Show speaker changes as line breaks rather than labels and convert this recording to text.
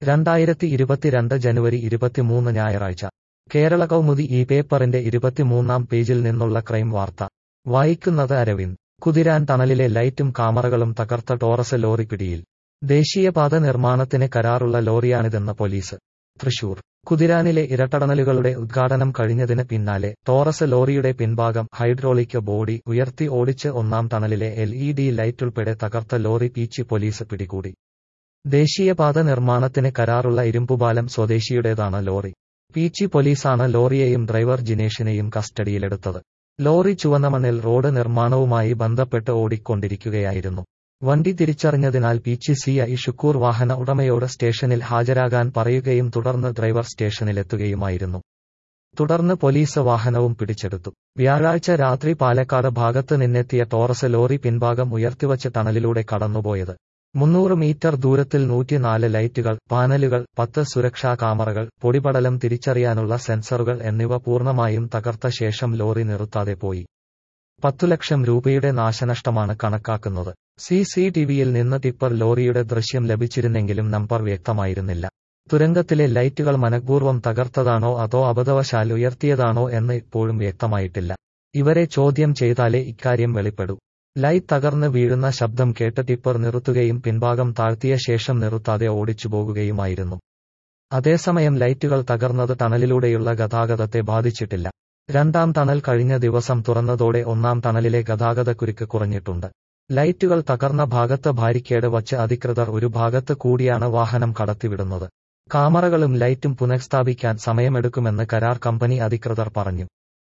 രണ്ടായിരത്തി ഇരുപത്തിരണ്ട് ജനുവരി ഇരുപത്തിമൂന്ന് ഞായറാഴ്ച കേരള കൗമുദി ഈ പേപ്പറിന്റെ ഇരുപത്തിമൂന്നാം പേജിൽ നിന്നുള്ള ക്രൈം വാർത്ത വായിക്കുന്നത് അരവിന്ദ് കുതിരാൻ ടണലിലെ ലൈറ്റും കാമറകളും തകർത്ത ടോറസ് ലോറി പിടിയിൽ ദേശീയപാത നിർമ്മാണത്തിന് കരാറുള്ള ലോറിയാണിതെന്ന് പോലീസ് തൃശൂർ കുതിരാനിലെ ഇരട്ടടണലുകളുടെ ഉദ്ഘാടനം കഴിഞ്ഞതിന് പിന്നാലെ ടോറസ് ലോറിയുടെ പിൻഭാഗം ഹൈഡ്രോളിക് ബോഡി ഉയർത്തി ഓടിച്ച് ഒന്നാം ടണലിലെ എൽ ഇ ഡി ലൈറ്റുൾപ്പെടെ തകർത്ത ലോറി പീച്ചി പോലീസ് പിടികൂടി ദേശീയപാത നിർമ്മാണത്തിന് കരാറുള്ള ഇരുമ്പുപാലം സ്വദേശിയുടേതാണ് ലോറി പീച്ചി പോലീസാണ് ലോറിയെയും ഡ്രൈവർ ജിനേഷിനെയും കസ്റ്റഡിയിലെടുത്തത് ലോറി ചുവന്നമണ്ണിൽ റോഡ് നിർമ്മാണവുമായി ബന്ധപ്പെട്ട് ഓടിക്കൊണ്ടിരിക്കുകയായിരുന്നു വണ്ടി തിരിച്ചറിഞ്ഞതിനാൽ പീച്ചി സി ഐ ഷുക്കൂർ വാഹന ഉടമയോട് സ്റ്റേഷനിൽ ഹാജരാകാൻ പറയുകയും തുടർന്ന് ഡ്രൈവർ സ്റ്റേഷനിലെത്തുകയുമായിരുന്നു തുടർന്ന് പോലീസ് വാഹനവും പിടിച്ചെടുത്തു വ്യാഴാഴ്ച രാത്രി പാലക്കാട് ഭാഗത്ത് നിന്നെത്തിയ ടോറസ് ലോറി പിൻഭാഗം ഉയർത്തിവച്ച് ടണലിലൂടെ കടന്നുപോയത് മുന്നൂറ് മീറ്റർ ദൂരത്തിൽ നൂറ്റിനാല് ലൈറ്റുകൾ പാനലുകൾ പത്ത് സുരക്ഷാ കാമറകൾ പൊടിപടലം തിരിച്ചറിയാനുള്ള സെൻസറുകൾ എന്നിവ പൂർണ്ണമായും തകർത്ത ശേഷം ലോറി നിർത്താതെ പോയി പത്തു ലക്ഷം രൂപയുടെ നാശനഷ്ടമാണ് കണക്കാക്കുന്നത് സി സി ടിവിയിൽ നിന്ന് ടിപ്പർ ലോറിയുടെ ദൃശ്യം ലഭിച്ചിരുന്നെങ്കിലും നമ്പർ വ്യക്തമായിരുന്നില്ല തുരങ്കത്തിലെ ലൈറ്റുകൾ മനഃപൂർവ്വം തകർത്തതാണോ അതോ അബദ്ധവശാൽ ഉയർത്തിയതാണോ എന്ന് ഇപ്പോഴും വ്യക്തമായിട്ടില്ല ഇവരെ ചോദ്യം ചെയ്താലേ ഇക്കാര്യം വെളിപ്പെടൂ ലൈറ്റ് തകർന്ന് വീഴുന്ന ശബ്ദം കേട്ട് ടിപ്പർ നിർത്തുകയും പിൻഭാഗം താഴ്ത്തിയ ശേഷം നിർത്താതെ ഓടിച്ചു പോകുകയുമായിരുന്നു അതേസമയം ലൈറ്റുകൾ തകർന്നത് ടണലിലൂടെയുള്ള ഗതാഗതത്തെ ബാധിച്ചിട്ടില്ല രണ്ടാം ടണൽ കഴിഞ്ഞ ദിവസം തുറന്നതോടെ ഒന്നാം ടണലിലെ ഗതാഗതക്കുരുക്ക് കുറഞ്ഞിട്ടുണ്ട് ലൈറ്റുകൾ തകർന്ന ഭാഗത്ത് ബാരിക്കേഡ് വച്ച് അധികൃതർ ഒരു ഭാഗത്ത് കൂടിയാണ് വാഹനം കടത്തിവിടുന്നത് കാമറകളും ലൈറ്റും പുനഃസ്ഥാപിക്കാൻ സമയമെടുക്കുമെന്ന് കരാർ കമ്പനി അധികൃതർ പറഞ്ഞു